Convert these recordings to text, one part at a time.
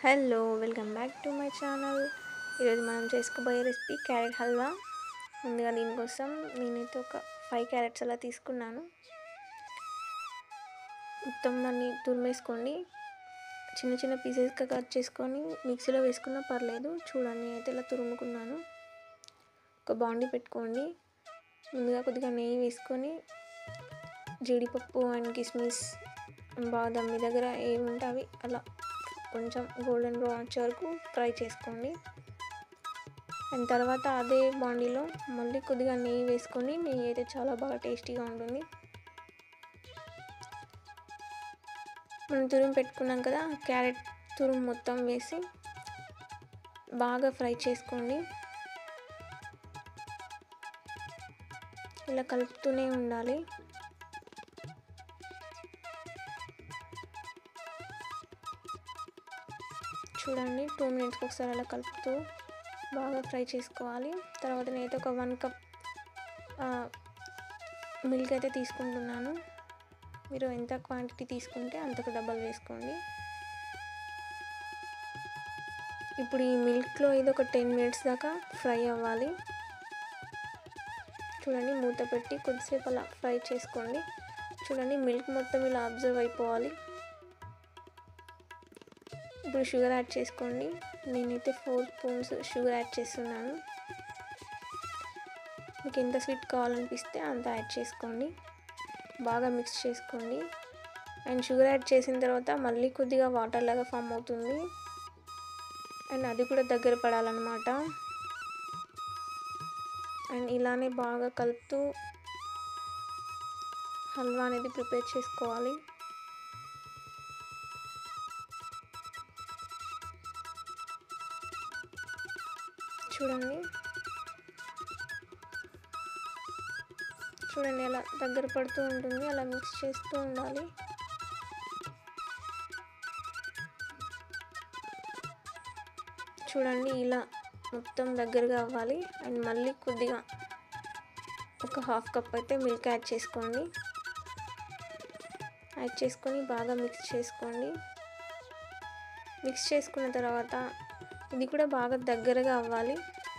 hello welcome back to my channel ఈరోజు మనం చేసుకోబోయే రెసిపీ క్యారెట్ హల్వా ముందుగా దీనికోసం నేనైతే ఒక ఫైవ్ క్యారెట్స్ అలా తీసుకున్నాను మొత్తం దాన్ని తురిమేసుకోండి చిన్న చిన్న పీసెస్గా కట్ చేసుకొని మిక్సీలో వేసుకున్నా పర్లేదు చూడండి అయితే ఇలా తురుముకున్నాను ఒక బాండి పెట్టుకోండి ముందుగా కొద్దిగా నెయ్యి వేసుకొని జీడిపప్పు అండ్ కిస్మిస్ బాదం మీ దగ్గర ఏమి ఉంటే అవి అలా కొంచెం గోల్డెన్ బ్రౌన్ వచ్చే వరకు ఫ్రై చేసుకోండి అండ్ తర్వాత అదే బాండీలో మళ్ళీ కొద్దిగా నెయ్యి వేసుకొని నెయ్యి అయితే చాలా బాగా టేస్టీగా ఉంటుంది మనం తురుము పెట్టుకున్నాం కదా క్యారెట్ తురుము మొత్తం వేసి బాగా ఫ్రై చేసుకోండి ఇలా కలుపుతూనే ఉండాలి చూడండి టూ మినిట్స్కి ఒకసారి అలా కలుపుతూ బాగా ఫ్రై చేసుకోవాలి తర్వాత నేనైతే ఒక వన్ కప్ మిల్క్ అయితే తీసుకుంటున్నాను మీరు ఎంత క్వాంటిటీ తీసుకుంటే అంతకు డబ్బల్ వేసుకోండి ఇప్పుడు ఈ మిల్క్లో ఇది ఒక టెన్ మినిట్స్ దాకా ఫ్రై అవ్వాలి చూడండి మూత పెట్టి కొద్దిసేపు అలా ఫ్రై చేసుకోండి చూడండి మిల్క్ మొత్తం ఇలా అబ్జర్వ్ అయిపోవాలి ఇప్పుడు షుగర్ యాడ్ చేసుకోండి నేనైతే ఫోర్ స్పూన్స్ షుగర్ యాడ్ చేస్తున్నాను మీకు ఎంత స్వీట్ కావాలనిపిస్తే అంత యాడ్ చేసుకోండి బాగా మిక్స్ చేసుకోండి అండ్ షుగర్ యాడ్ చేసిన తర్వాత మళ్ళీ కొద్దిగా వాటర్ లాగా ఫామ్ అవుతుంది అండ్ అది కూడా దగ్గర పడాలన్నమాట అండ్ ఇలానే బాగా కలుపుతూ హల్వా అనేది ప్రిపేర్ చేసుకోవాలి చూడండి చూడండి అలా దగ్గర పడుతూ ఉంటుంది అలా మిక్స్ చేస్తూ ఉండాలి చూడండి ఇలా మొత్తం దగ్గరగా అవ్వాలి అండ్ మళ్ళీ కొద్దిగా ఒక హాఫ్ కప్ అయితే మిల్క్ యాడ్ చేసుకోండి యాడ్ చేసుకొని బాగా మిక్స్ చేసుకోండి మిక్స్ చేసుకున్న తర్వాత ఇది కూడా బాగా దగ్గరగా అవ్వాలి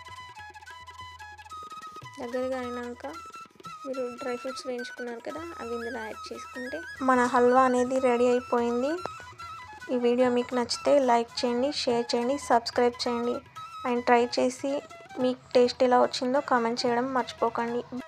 దగ్గరగా అయినాక మీరు డ్రై ఫ్రూట్స్ వేయించుకున్నారు కదా అవి ఇందులో యాడ్ చేసుకుంటే మన హల్వా అనేది రెడీ అయిపోయింది ఈ వీడియో మీకు నచ్చితే లైక్ చేయండి షేర్ చేయండి సబ్స్క్రైబ్ చేయండి అండ్ ట్రై చేసి మీకు టేస్ట్ ఎలా వచ్చిందో కామెంట్ చేయడం మర్చిపోకండి